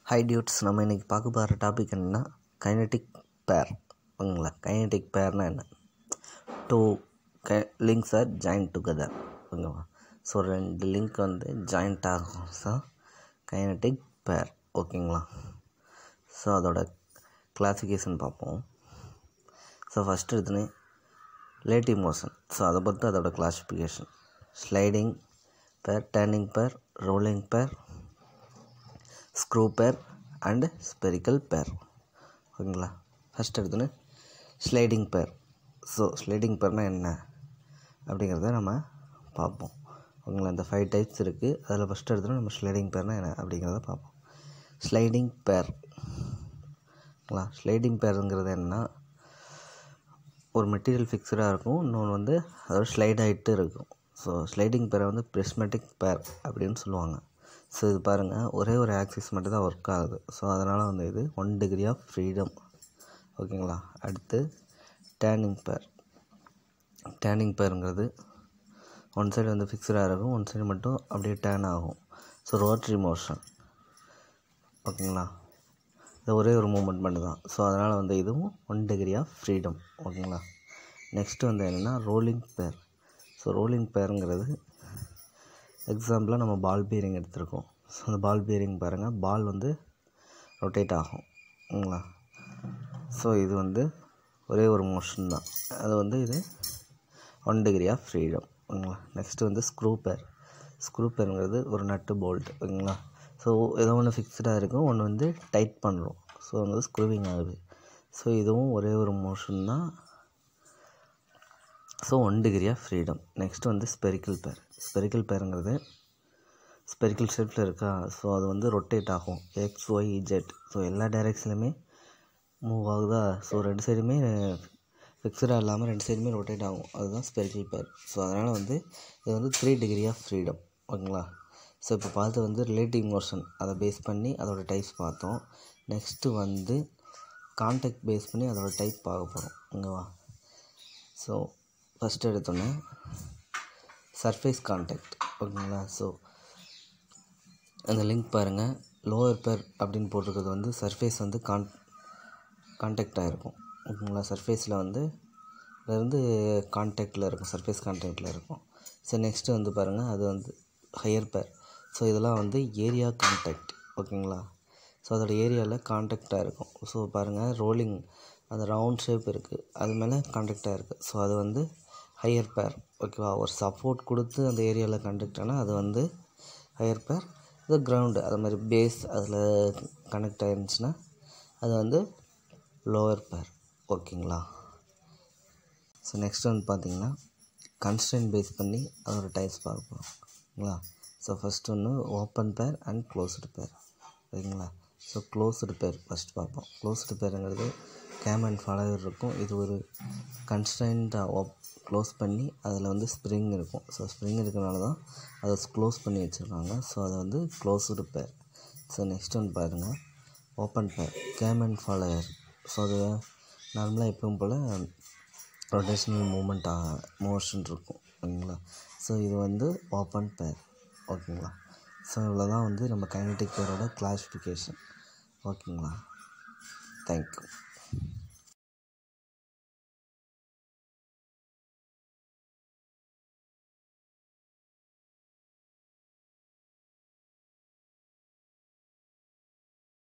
high dudes நம்ம இன்றைக்கி பார்க்க போகிற டாபிக் என்னென்னா கைனடிக் பேர் ஓகேங்களா கைனடிக் பேர்னால் என்ன டூ க லிங்க்ஸ் ஆர் ஜாயின் டுகெதர் ஓகேவா ஸோ ரெண்டு லிங்க் வந்து ஜாயிண்ட் ஆகும் ஸோ கைனடிக் பேர் ஓகேங்களா ஸோ அதோட கிளாசிஃபிகேஷன் பார்ப்போம் ஸோ ஃபஸ்ட்டு எடுத்துன்னு ரிலேட்டிவ் மோஷன் ஸோ அதை பொறுத்து அதோட classification sliding pair turning pair rolling pair screw pair and spherical pair ஓகேங்களா ஃபஸ்ட் எடுத்துன்னு ஸ்லைடிங் பேர் ஸோ ஸ்லைடிங் பேர்னால் என்ன அப்படிங்கிறத நம்ம பார்ப்போம் ஓகேங்களா இந்த ஃபைவ் டைப்ஸ் இருக்குது அதில் ஃபஸ்ட்டு எடுத்துன்னு நம்ம ஸ்லைடிங் பேர்னால் என்ன அப்படிங்கிறத பார்ப்போம் ஸ்லைடிங் பேர் ஓகேங்களா ஸ்லைடிங் பேருங்கிறது என்னென்னா ஒரு மெட்டீரியல் ஃபிக்ஸ்டாக இருக்கும் இன்னொன்று வந்து அதோட ஸ்லைட் ஆகிட்டு இருக்கும் ஸோ ஸ்லைடிங் பேரை வந்து ப்ரிஸ்மெட்டிக் பேர் அப்படின்னு சொல்லுவாங்க ஸோ இது பாருங்கள் ஒரே ஒரு ஆக்சிஸ் மட்டும் தான் ஒர்க் ஆகுது ஸோ அதனால் வந்து இது ஒன் டிகிரி ஆஃப் ஃப்ரீடம் ஓகேங்களா அடுத்து டேர்னிங் பேர் டேர்னிங் பேருங்கிறது ஒன் சைடு வந்து ஃபிக்ஸ்டாக இருக்கும் ஒன் சைடு மட்டும் அப்படியே டேர்ன் ஆகும் ஸோ ரோட்ரி மோஷன் ஓகேங்களா இது ஒரே ஒரு மூமெண்ட் மட்டும் தான் ஸோ அதனால் வந்து இதுவும் ஒன் டிகிரி ஆஃப் ஃப்ரீடம் ஓகேங்களா நெக்ஸ்ட்டு வந்து என்னென்னா ரோலிங் பேர் ஸோ ரோலிங் பேருங்கிறது எக்ஸாம்பிளாக நம்ம பால் பியரிங் எடுத்திருக்கோம் ஸோ அந்த பால் பியரிங் பாருங்கள் பால் வந்து ரொட்டேட் ஆகும் ஓகேங்களா ஸோ இது வந்து ஒரே ஒரு மோஷன் தான் அது வந்து இது ஒன் டிகிரி ஆஃப் ஃப்ரீடம் ஓகேங்களா நெக்ஸ்ட்டு வந்து ஸ்க்ரூ பேர் ஸ்க்ரூ பேருங்கிறது ஒரு நட்டு போல்ட் ஓகேங்களா ஸோ ஏதோ ஒன்று ஃபிக்ஸ்டாக இருக்கும் ஒன்று வந்து டைட் பண்ணுறோம் ஸோ வந்து ஸ்க்ரூவிங் ஆகுது ஸோ இதுவும் ஒரே ஒரு மோஷன் தான் so one degree of freedom next வந்து ஸ்பெரிக்கல் பேர் ஸ்பெரிக்கல் பேருங்கிறது ஸ்பெரிக்கல் ஷேப்பில் இருக்கா ஸோ அது வந்து ரொட்டேட் ஆகும் எக்ஸ் ஒய் ஜெட் ஸோ எல்லா டைரெக்ஷன்லையுமே மூவ் ஆகுதா ஸோ ரெண்டு சைடுமே ஃபிக்ஸ்டாக இல்லாமல் ரெண்டு சைடுமே ரொட்டேட் ஆகும் அதுதான் ஸ்பெரிக்கல் பேர் ஸோ அதனால் வந்து இது வந்து த்ரீ டிகிரி ஆஃப் ஃப்ரீடம் ஓகேங்களா ஸோ இப்போ பார்த்து வந்து ரிலேட்டிவ் மோஷன் அதை பேஸ் பண்ணி அதோட டைப்ஸ் பார்த்தோம் நெக்ஸ்ட்டு வந்து கான்டாக்ட் பேஸ் பண்ணி அதோட டைப் பார்க்க போகிறோம் ஓகேவா ஸோ ஃபஸ்ட்டு எடுத்தோன்னே சர்ஃபேஸ் கான்டாக்ட் ஓகேங்களா ஸோ அந்த லிங்க் பாருங்கள் லோவர் பேர் அப்படின்னு போட்டிருக்கிறது வந்து சர்ஃபேஸ் வந்து கான் கான்டாக்ட் ஆகிருக்கும் ஓகேங்களா சர்ஃபேஸில் வந்து இருந்து கான்டாக்டில் இருக்கும் சர்ஃபேஸ் கான்டாக்டில் இருக்கும் ஸோ நெக்ஸ்ட்டு வந்து பாருங்கள் அது வந்து ஹையர் பேர் ஸோ இதெல்லாம் வந்து ஏரியா கான்டாக்ட் ஓகேங்களா ஸோ அதோட ஏரியாவில் கான்டாக்டாக இருக்கும் ஸோ பாருங்கள் ரோலிங் அந்த ரவுண்ட் ஷேப் இருக்குது அது மேலே கான்டாக்டாக இருக்குது ஸோ அது வந்து ஹையர் பேர் ஓகேவா ஒரு சப்போர்ட் கொடுத்து அந்த ஏரியாவில் கண்டக்ட் ஆனால் அது வந்து ஹையர் பேர் இது கிரவுண்டு அது மாதிரி பேஸ் அதில் கனெக்ட் ஆயிருந்துச்சுன்னா அது வந்து லோவர் பேர் ஓகேங்களா ஸோ நெக்ஸ்ட் வந்து பார்த்திங்கன்னா கன்ஸ்டன்ட் பேஸ் பண்ணி அதோட டைப்ஸ் பார்க்க போகிறோம் ஓகேங்களா ஸோ ஃபஸ்ட் ஒன்று open pair and closed pair ஓகேங்களா ஸோ க்ளோஸ்டு பேர் ஃபஸ்ட் பார்ப்போம் க்ளோஸ்டு பேருங்கிறது கேம் அண்ட் ஃபாலோவர் இருக்கும் இது ஒரு கன்ஸ்டன்ட்டாக ஓப் க்ளோஸ் பண்ணி அதில் வந்து ஸ்ப்ரிங் இருக்கும் ஸோ ஸ்ப்ரிங் இருக்கிறனால தான் அதை க்ளோஸ் பண்ணி வச்சுருக்காங்க ஸோ அதை வந்து க்ளோஸ்டு பேர் ஸோ நெக்ஸ்ட் ஒன்று பாருங்கள் ஓப்பன் பேர் கேம் அண்ட் ஃபாலோவர் ஸோ அது நார்மலாக எப்பவும் போல் ரொட்டேஷனல் மூமெண்ட் மோஷன் இருக்கும் ஓகேங்களா ஸோ இது வந்து ஓப்பன் பேர் ஓகேங்களா ஸோ இவ்வளோ தான் வந்து நம்ம கைனடிக் பேரோட கிளாஸிஃபிகேஷன் ஓகேங்களா தேங்க்யூ